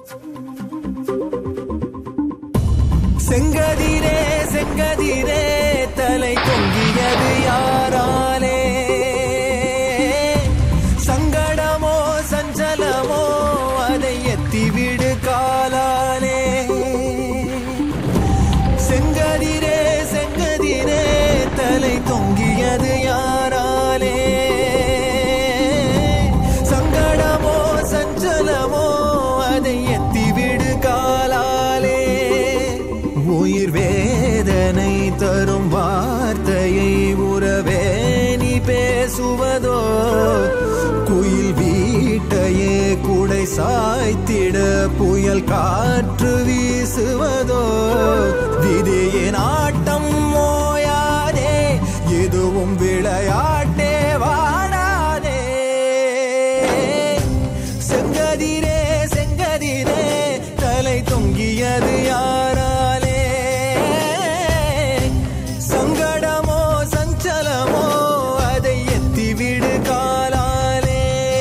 செங்கதிரே செங்கதிரே தலை தொங்கியது யாராலே சங்கடமோ சஞ்சலமோ அதை எத்திவிடு காலாலே செங்கதிரே செங்கதிரே தலை தொங்கியது யாராலே சங்கடமோ சஞ்சலமோ அதை எத்திவிடு காலாலே உயிர் வேதனை தரும் வார்த்தையை உறவே நீ பேசுவதோ குயில் வீட்டையே குடை சாய்த்திட புயல் காற்று வீசுவதோ விதியின் ஆட்டம் மோயாதே எதுவும் விளையாட்டே வாடாதே செங்கதிரே செங்கதிரே தலை தொங்கியது யாராலே சங்கடமோ சஞ்சலமோ அதை எத்திவிடு காலாலே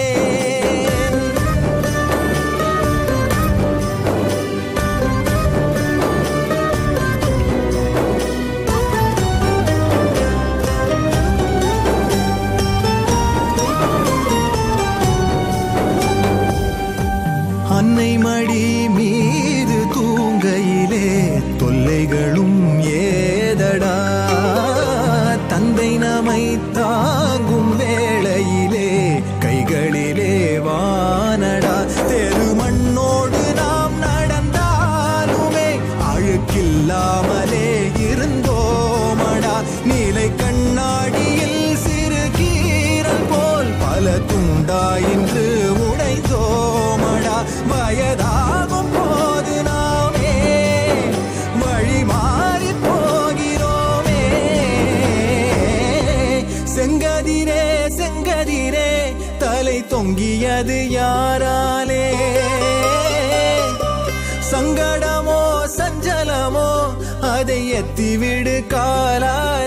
அன்னை மடி மீது தூங்கையிலே தொல்லைகளும் ஏதடா தந்தை நமை தாங்கும் வேளையிலே கைகளிலே வானடா தெரு மண்ணோடு நாம் நடந்தாலுமே அழுக்கில்லாமலே இருந்தோமடா நீலை கண்ணாடியில் சிறு கீரல் போல் பல துண்டாயின்று உடைந்தோமடா வயதாகும் போது நாமே வழி மாறி போகிறோமே செங்கதிரே செங்கதிரே தலை தொங்கியது யாராலே சங்கடமோ சஞ்சலமோ அதை எத்திவிடு காலாலே